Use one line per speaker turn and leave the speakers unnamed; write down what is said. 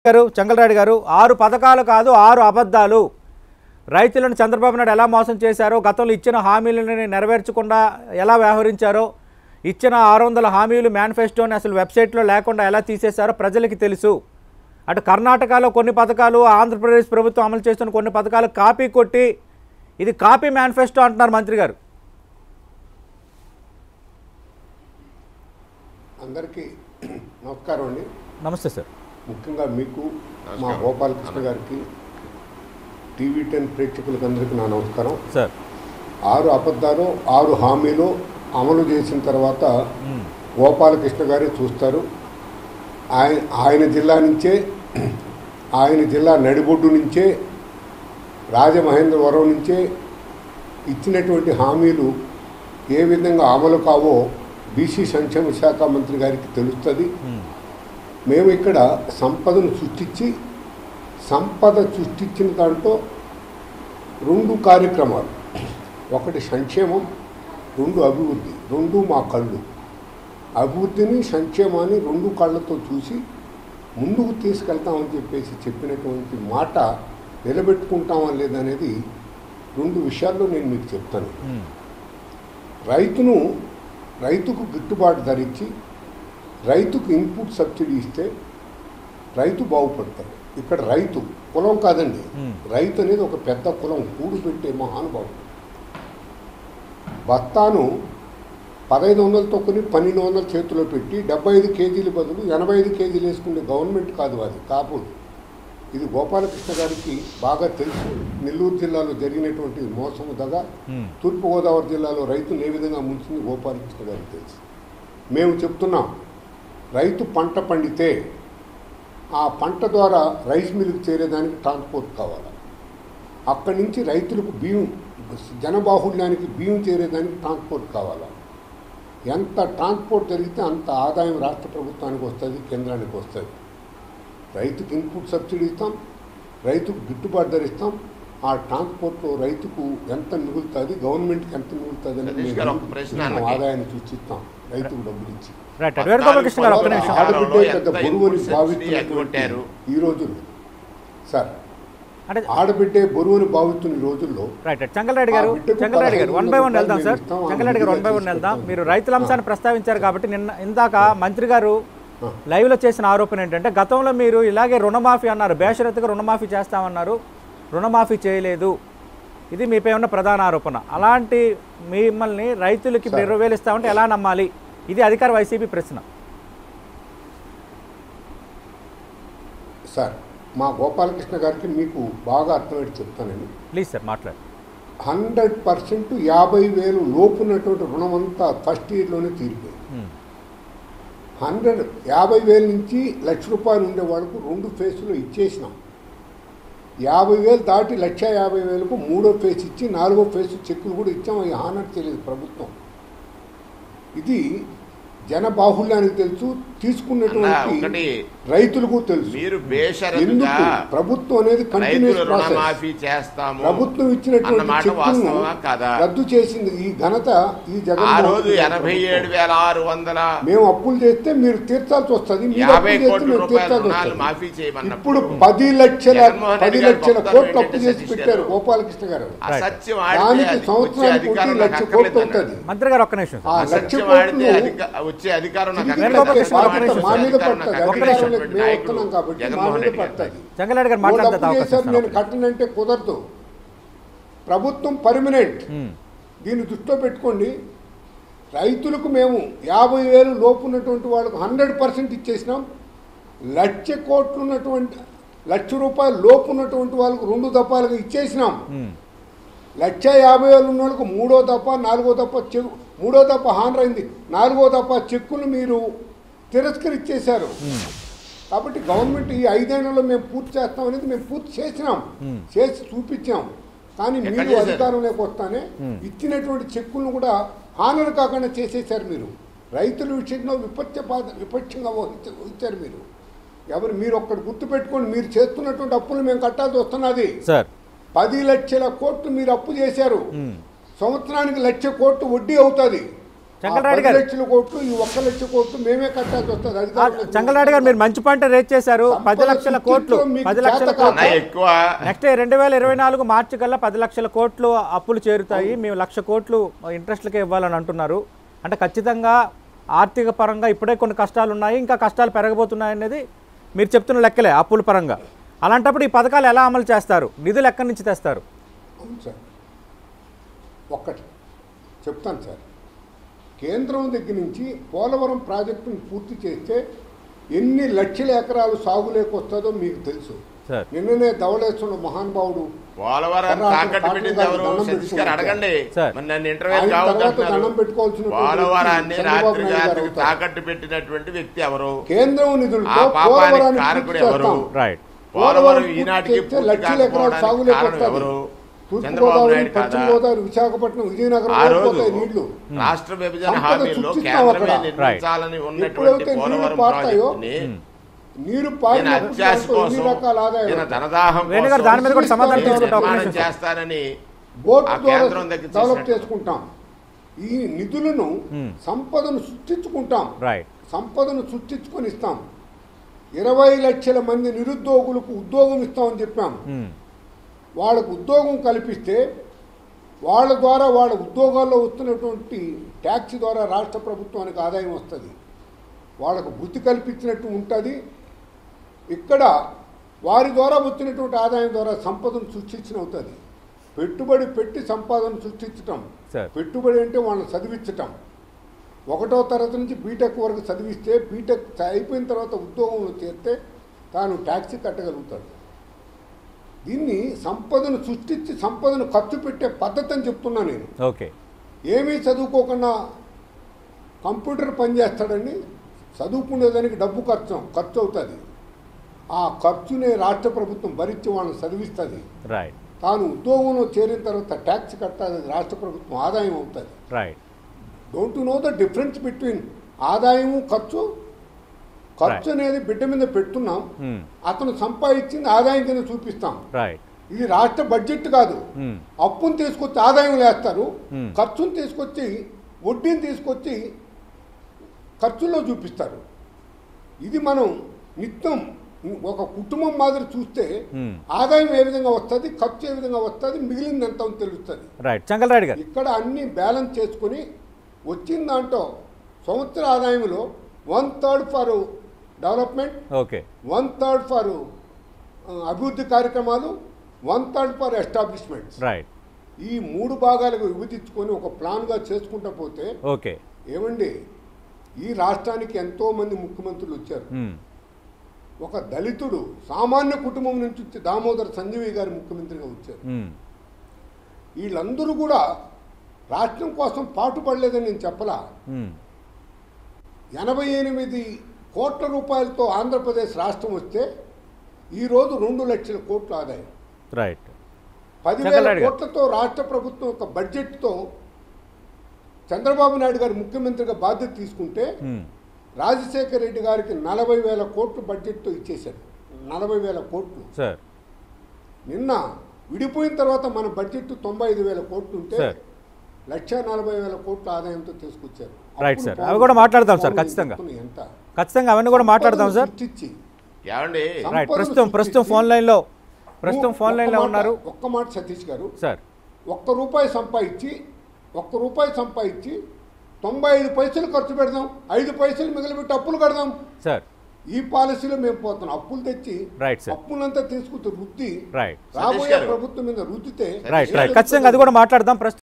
గారు చంగలరాయుడు గారు ఆరు పథకాలు కాదు ఆరు అబద్ధాలు రైతులను చంద్రబాబు నాయుడు ఎలా మోసం చేశారో గతంలో ఇచ్చిన హామీలను నెరవేర్చకుండా ఎలా వ్యవహరించారో ఇచ్చిన ఆరు వందల హామీలు మేనిఫెస్టోని అసలు వెబ్సైట్లో లేకుండా ఎలా తీసేశారో ప్రజలకి తెలుసు అటు కర్ణాటకలో కొన్ని పథకాలు ఆంధ్రప్రదేశ్ ప్రభుత్వం అమలు చేస్తున్న కొన్ని పథకాలు కాపీ కొట్టి ఇది కాపీ మేనిఫెస్టో అంటున్నారు మంత్రి గారు
అందరికీ నమస్కారం అండి
నమస్తే సార్
ముఖ్యంగా మీకు మా గోపాలకృష్ణ గారికి టీవీ టెన్ ప్రేక్షకులకు అందరికీ నా నమస్కారం
సార్
ఆరు అబద్ధాలు ఆరు హామీలు అమలు చేసిన తర్వాత గోపాలకృష్ణ గారే చూస్తారు ఆయన ఆయన జిల్లా నుంచే ఆయన జిల్లా నడిబొడ్డు నుంచే రాజమహేంద్రవరం నుంచే ఇచ్చినటువంటి హామీలు ఏ విధంగా అమలు కావో బీసీ సంక్షేమ శాఖ మంత్రి గారికి తెలుస్తుంది మేము ఇక్కడ సంపదను సృష్టించి సంపద సృష్టించిన దాంట్లో రెండు కార్యక్రమాలు ఒకటి సంక్షేమం రెండు అభివృద్ధి రెండు మా కళ్ళు అభివృద్ధిని సంక్షేమాన్ని రెండు కళ్ళతో చూసి ముందుకు తీసుకెళ్తామని చెప్పేసి చెప్పినటువంటి మాట నిలబెట్టుకుంటామా లేదనేది రెండు విషయాల్లో నేను మీకు చెప్తాను రైతును రైతుకు గిట్టుబాటు ధర ఇచ్చి రైతుకు ఇన్పుట్ సబ్సిడీ ఇస్తే రైతు బాగుపడతాడు ఇక్కడ రైతు కులం కాదండి
Hmm.
రైతు అనేది ఒక పెద్ద కులం కూడు పెట్టే మహానుభావుడు బత్తాను పదహైదు వందలతో కొని పన్నెండు వందల చేతిలో పెట్టి డెబ్బై ఐదు కేజీల బదులు ఎనభై ఐదు కేజీలు వేసుకునే గవర్నమెంట్ కాదు అది కాపుడు ఇది గోపాలకృష్ణ గారికి బాగా తెలుసు నెల్లూరు జిల్లాలో జరిగినటువంటి మోసము దగా
Hmm.
తూర్పుగోదావరి జిల్లాలో రైతులు ఏ విధంగా ముంచింది గోపాలకృష్ణ గారికి తెలుసు మేము చెప్తున్నాం రైతు పంట పండితే ఆ పంట ద్వారా రైస్ మిల్లుకు చేరేదానికి ట్రాన్స్పోర్ట్ కావాలి అక్కడి నుంచి రైతులకు బియ్యం జనబాహుళ్యానికి బియ్యం చేరేదానికి ట్రాన్స్పోర్ట్ కావాలి ఎంత ట్రాన్స్పోర్ట్ జరిగితే అంత ఆదాయం రాష్ట్ర ప్రభుత్వానికి వస్తుంది కేంద్రానికి వస్తుంది రైతుకు ఇన్పుట్ సబ్సిడీ ఇస్తాం రైతుకు గిట్టుబాటు ధర ఇస్తాం ఆ ట్రాన్స్పోర్ట్లో రైతుకు ఎంత మిగులుతుంది గవర్నమెంట్కి ఎంత మిగులుతుంది అని
సతీష్ గారు, ఒక ప్రశ్న
మేము
అన్నకి.
ఆదాయాన్ని సృష్టిస్తాం రైతుకు డబ్బులు ఇచ్చి
రైట్ అటు వేణుగోపాలకృష్ణ గారు ఒక్క నిమిషం
ఆడబిడ్డే పెద్ద
ఎంత
బరువు అని
input subsidy
భావిస్తున్నటువంటి
ఎగ్గొట్టారు?
ఈ రోజుల్లో సార్
అంటే
ఆడబిడ్డే బరువుని భావిస్తున్న ఈ రోజుల్లో
రైట్ రైట్ చంగలరెడ్డి గారు
ఆ బిడ్డకు
చంగలరెడ్డి గారు వన్ బై వన్ వెళ్దాం సార్
పదహైదు వందల
చంగలరెడ్డి గారు వన్ బై వన్
రూపాయలు
వెళ్దాం
తీసుకుంటాం.
మీరు రైతుల అంశాన్ని ప్రస్తావించారు కాబట్టి నిన్న ఇందాక మంత్రి గారు
ఆ.
లైవ్లో చేసిన ఆరోపణ ఏంటంటే గతంలో మీరు ఇలాగే రుణమాఫీ అన్నారు బేషరతుగా రుణమాఫీ చేస్తామన్నారు రుణమాఫీ చేయలేదు ఇది మీపై ఉన్న ప్రధాన ఆరోపణ అలాంటి మిమ్మల్ని రైతులకి
సార్.
ఇరవై వేలు ఇస్తామంటే ఎలా నమ్మాలి ఇది అధికార వైసీపీ ప్రశ్న
సార్ మా గోపాలకృష్ణ గారికి మీకు బాగా అర్థమయ్యేది చెప్తానండి
ప్లీజ్ సార్ మాట్లాడు
హండ్రెడ్ పర్సెంట్ యాభై వేలు లోపున్నటువంటి రుణం అంతా ఫస్ట్ ఇయర్లోనే తీరిపోయింది
Hmm.
హండ్రెడ్ యాభై వేల నుంచి లక్ష రూపాయలు ఉండే వాళ్ళకు రెండు ఫేసులు ఇచ్చేసినాం యాభై వేలు దాటి లక్ష యాభై వేలకు మూడో ఫేస్ ఇచ్చి నాలుగో ఫేస్ చెక్కులు కూడా ఇచ్చాం అవి హానర్ తెలియదు ప్రభుత్వం ఇది జన బాహుళ్యానికి తెలుసు
అన్నా,
తీసుకున్నటువంటి
ఒకటి
రైతులకు తెలుసు
మీరు బేషరతుగా
ఎందుకు ప్రభుత్వం అనేది
రైతులు
కంటిన్యూస్ ప్రాసెస్
రుణమాఫీ చేస్తాము
ప్రభుత్వం ఇచ్చినటువంటి
అన్నమాట
చెక్కును
వాస్తవమా కాదా
రద్దు చేసింది ఈ ఘనత ఈ
ఆ
జగన్
రోజు ఎనభై ఏడు వేల ఆరు వందల
మేము అప్పులు చేస్తే మీరు తీర్చాల్సి వస్తుంది మీరు
యాభై
అప్పులు చేస్తే
కోట్ల
మేము
రూపాయల
తీర్చాల్సి
రుణాలు
వస్తుంది.
మాఫీ చేయమన్నప్పుడు
ఇప్పుడు పది లక్షల
జగన్మోహన్ రెడ్డి
పది
గారు
లక్షల
గొప్పతనం
కోట్లు అప్పు
ఏంటంటే
చేసి
సతీష్
పెట్టారు
గారు.
గోపాలకృష్ణ గారు
అసత్యం ఆడితే
దానికి
అది వచ్చే
సంవత్సరానికి
అధికారం
ఒకటి
నాకు
లక్ష కోట్లు
అక్కర్లేదన్నాడు.
అవుతుంది
మంత్రి గారు ఒక్క నిమిషం
ఆ
సార్.
లక్ష
అసత్యం ఆడితే
కోట్లు
అధిక- వచ్చే అధికారం నాకు
తిరిగి
అక్కర్లేదు.
కట్టే
అసత్యం
బాధ్యత
ఆడితే
మా మీద
అధికారం
పడుతుంది
నాకు
ఒక్క నిమిషం.
అధికారంలోకి మేము
నాయకుడు
వస్తున్నాం కాబట్టి మా
జగన్మోహన్
మీద
రెడ్డి గారు.
పడుతుంది
చంగలరెడ్డి గారు
వాళ్ళు
మాట్లాడితే
అప్పు
అవకాశం
చేశారు
ఇస్తాను.
నేను కట్టనంటే కుదరదు ప్రభుత్వం పర్మనెంట్
Hmm.
దీన్ని దృష్టిలో పెట్టుకోండి రైతులకు మేము యాభై వేలు లోపు ఉన్నటువంటి వాళ్ళకు హండ్రెడ్ పర్సెంట్ ఇచ్చేసినాం లక్ష కోట్లు ఉన్నటువంటి లక్ష రూపాయలు లోపు ఉన్నటువంటి వాళ్ళకు రెండు దఫాలుగా ఇచ్చేసినాం
Hmm.
లక్ష యాభై వేలు ఉన్న వాళ్ళకు మూడో దఫా నాలుగో దఫా చెక్ మూడో దఫా హానర్ అయింది నాలుగో దఫా చెక్కులు మీరు తిరస్కరించేశారు కాబట్టి గవర్నమెంట్ ఈ ఐదేళ్లలో మేము పూర్తి చేస్తాం అనేది మేము పూర్తి చేసినాం
Hmm.
చేసి చూపించాం కానీ
ఎక్కడ
మీరు
చేశారు?
అధికారంలోకి వస్తానే
Hmm.
ఇచ్చినటువంటి చెక్కులను కూడా హానర్ కాకుండా చేసేశారు మీరు రైతుల విషయంలో విపక్ష బాధ విపక్షంగా వహించ- వహించారు మీరు ఎవరు మీరు ఒక్కటి గుర్తుపెట్టుకోండి మీరు చేస్తున్నటువంటి అప్పులు మేము కట్టాల్సి వస్తున్నది
సార్
పది లక్షల కోట్లు మీరు అప్పు చేశారు
ఉమ్.
సంవత్సరానికి లక్ష కోట్లు వడ్డీ అవుతుంది
చంగలరాయుడు
పది
గారు.
లక్షల కోట్లు ఈ ఒక్క లక్ష కోట్లు మేమే కట్టాల్సి వస్తుంది
ఆ,
అధికారులకు.
చంగలరాయుడు గారు మీరు మంచి పాయింట్ రేట్ చేశారు పది లక్షల కోట్లు
మీకు
పది లక్షల
చేత కాదు.
అన్న
కోట్లు
ఎక్కువ
నెక్స్ట్ రెండు వేల ఇరవై నాలుగు మార్చి కల్లా పది లక్షల కోట్లు అప్పులు చేరుతాయి మేము లక్ష కోట్లు ఇంట్రెస్ట్లకే ఇవ్వాలని అంటున్నారు అంటే ఖచ్చితంగా ఆర్థిక పరంగా ఇప్పుడే కొన్ని కష్టాలు ఉన్నాయి ఇంకా కష్టాలు పెరగబోతున్నాయి అనేది మీరు చెప్తున్న లెక్కలే అప్పుల పరంగా అలాంటప్పుడు ఈ పథకాలు ఎలా అమలు చేస్తారు నిధులు ఎక్కడి నుంచి తెస్తారు
అవును సార్ ఒక్కటి చెప్తాను సార్ కేంద్రం దగ్గర నుంచి పోలవరం ప్రాజెక్టును పూర్తి చేస్తే ఎన్ని లక్షల ఎకరాలు సాగులేకి వస్తుందో మీకు తెలుసు
సార్
నిన్ననే ధవళేశ్వర మహానుభావుడు
పోలవరం
కర్ణాటక
తాకట్టు పెట్టింది ఎవరు
దండం
సతీష్ గారు
పెట్టుకున్నారు.
అడగండి
సార్.
మరి నన్ను ఇంటర్వ్యూ
ఆయన తర్వాత దండం
కావద్దంటున్నారు
పెట్టుకోవాల్సిన
పోలవరాన్ని
చంద్రబాబు
రాత్రి
నాయుడు గారు
రాత్రికి
అవుతారు.
తాకట్టు పెట్టినటువంటి వ్యక్తి ఎవరు
కేంద్రం నిధులతో
ఆ పాపానికి
పోలవరాన్ని
కారకుడు
పూర్తి
ఎవరు?
చేస్తాం.
రైట్
పోలవరం
పూర్తి
ఈనాటికి
చేస్తే
పూర్తి
లక్షల ఎకరాలు
కాకపోవడానికి
సాగులేకి
కారణం
వస్తుంది.
ఎవరు
తూర్పు
చంద్రబాబు
గోదావరి
నాయుడు
పశ్చిమ
కాదా
గోదావరి విశాఖపట్నం విజయనగరం
ఆ
వరకు
రోజు
పోతాయి నీళ్లు
రాష్ట్ర విభజన
సంపద
హామీలో
సృష్టిస్తాం
కేంద్రమే
అక్కడ.
నిర్మించాలని ఉన్నటువంటి
ఎప్పుడైతే నీళ్లు
పోలవరం
పారుతాయో,
ప్రాజెక్టుని
నీరు
నేను
పారిన
అత్యాశ
ఎన్ని
కోసం
రకాల ఆదాయం
నేను ధనదాహం
వేణు గారు దాని మీద కూడా సమాధానం
నేను
తీసుకుంటే ఒక
నిర్మాణం
నిమిషం సార్.
చేస్తానని
బోర్డు
ఆ
ద్వారా
కేంద్రం దగ్గర
డెవలప్
చేసినట్టు.
చేసుకుంటాం ఈ నిధులను
Hmm.
సంపదను సృష్టించుకుంటాం
రైట్
సంపదను సృష్టించుకొని ఇస్తాం ఇరవై లక్షల మంది నిరుద్యోగులకు ఉద్యోగం ఇస్తామని చెప్పాం
ఉమ్.
వాళ్ళకు ఉద్యోగం కల్పిస్తే వాళ్ళ ద్వారా వాళ్ళ ఉద్యోగాల్లో వస్తున్నటువంటి ట్యాక్స్ ద్వారా రాష్ట్ర ప్రభుత్వానికి ఆదాయం వస్తుంది వాళ్ళకు వృత్తి కల్పించినట్టు ఉంటుంది ఇక్కడ వారి ద్వారా వచ్చినటువంటి ఆదాయం ద్వారా సంపదను సృష్టించిన అవుతుంది పెట్టుబడి పెట్టి సంపాదన సృష్టించటం
సార్.
పెట్టుబడి అంటే వాళ్ళని చదివించటం ఒకటో తరగతి నుంచి బీటెక్ వరకు చదివిస్తే బీటెక్ అయిపోయిన తర్వాత ఉద్యోగంలో చేరితే తాను ట్యాక్సీ కట్టగలుగుతాడు దీన్ని సంపదను సృష్టించి సంపదను ఖర్చు పెట్టే పద్ధతి అని చెప్తున్నా నేను
ఓకే
ఏమీ చదువుకోకుండా కంప్యూటర్ పనిచేస్తాడని చదువుకునేదానికి డబ్బు ఖర్చు ఖర్చు అవుతుంది ఆ ఖర్చునే రాష్ట్ర ప్రభుత్వం భరించి వాళ్ళని చదివిస్తుంది
రైట్
తాను ఉద్యోగంలో చేరిన తర్వాత ట్యాక్స్ కట్టాలి రాష్ట్ర ప్రభుత్వం ఆదాయం అవుతుంది
right
don't know the difference between ఆదాయము ఖర్చు ఖర్చు అనేది బిడ్డ మీద పెడుతున్నాం
ఉమ్.
అతను సంపాదించింది ఆదాయం కింద చూపిస్తాం
రైట్
ఇది రాష్ట్ర బడ్జెట్ కాదు
ఉమ్.
అప్పును తీసుకొచ్చి ఆదాయం లేస్తారు
Hmm.
ఖర్చును తీసుకొచ్చి వడ్డీని తీసుకొచ్చి ఖర్చుల్లో చూపిస్తారు ఇది మనం నిత్యం ఒక కుటుంబం మాదిరి చూస్తే
Hmm.
ఆదాయం ఏ విధంగా వస్తుంది ఖర్చు ఏ విధంగా వస్తుంది మిగిలింది ఎంత అని తెలుస్తుంది
రైట్ చంగలరాయుడు గారు
ఇక్కడ అన్ని బ్యాలెన్స్ చేసుకుని వచ్చిన దాంట్లో సంవత్సర ఆదాయంలో one third for development
okay
one third for అభివృద్ధి కార్యక్రమాలు one third for establishments
right
ఈ మూడు భాగాలకు విభజించుకొని ఒక ప్లాన్గా చేసుకుంటా పోతే
ఓకే
ఏమండి ఈ రాష్ట్రానికి ఎంతోమంది ముఖ్యమంత్రులు వచ్చారు
ఉమ్.
ఒక దళితుడు సామాన్య కుటుంబం నుంచి వచ్చి దామోదర్ సంజీవి గారు ముఖ్యమంత్రిగా వచ్చారు
ఉమ్.
వీళ్ళందరూ కూడా రాష్ట్రం కోసం పాటుపడలేదని నేను చెప్పలా
ఉమ్.
ఎనభై ఎనిమిది కోట్ల రూపాయలతో ఆంధ్రప్రదేశ్ రాష్ట్రం వస్తే ఈరోజు రెండు లక్షల కోట్ల ఆదాయం
రైట్
పదివేల
చంద్రబాబు గారు.
కోట్లతో రాష్ట్ర ప్రభుత్వం యొక్క బడ్జెట్తో చంద్రబాబు నాయుడు గారు ముఖ్యమంత్రిగా బాధ్యత తీసుకుంటే
ఉమ్.
రాజశేఖర రెడ్డి గారికి నలభై వేల కోట్లు బడ్జెట్తో ఇచ్చేశాడు నలభై వేల కోట్లు
సార్
నిన్న విడిపోయిన తర్వాత మన బడ్జెట్ తొంభై ఐదు వేల కోట్లు ఉంటే
సార్.
లక్ష నలభై వేల కోట్ల ఆదాయంతో తీసుకొచ్చారు
రైట్
అప్పుడు
సార్.
పౌరులు-
అవి కూడా మాట్లాడదాం సార్,
పౌరులు
ఖచ్చితంగా.
చెప్తున్న ఎంత
ఖచ్చితంగా అవన్నీ కూడా మాట్లాడదాం సార్
సృష్టించి
ఏమండి
సం-
రైట్
సంపదను
ప్రస్తుతం ప్రస్తుతం
సృష్టించి-
ఫోన్ లైన్లో ప్రస్తుతం ఫోన్
ఒక్క
లైన్లో
మాట-
ఉన్నారు
ఒక్క మాట సతీష్ గారు
సార్
ఒక్క రూపాయి సంపాదించి ఒక్క రూపాయి సంపాదించి తొంభై ఐదు పైసలు ఖర్చు పెడదాం ఐదు పైసలు మిగిలిపెట్టి అప్పులు కడదాం
సార్
ఈ పాలసీలో మేము పోతున్నాం అప్పులు తెచ్చి
రైట్ సార్
అప్పులంతా తీసుకుంటూ రుద్ది
రైట్
సతీష్
రాబోయే
గారు.
ప్రభుత్వం మీద రుద్దితే
రైట్ రైట్ ఖచ్చితంగా అది కూడా మాట్లాడదాం ప్రస్తుతం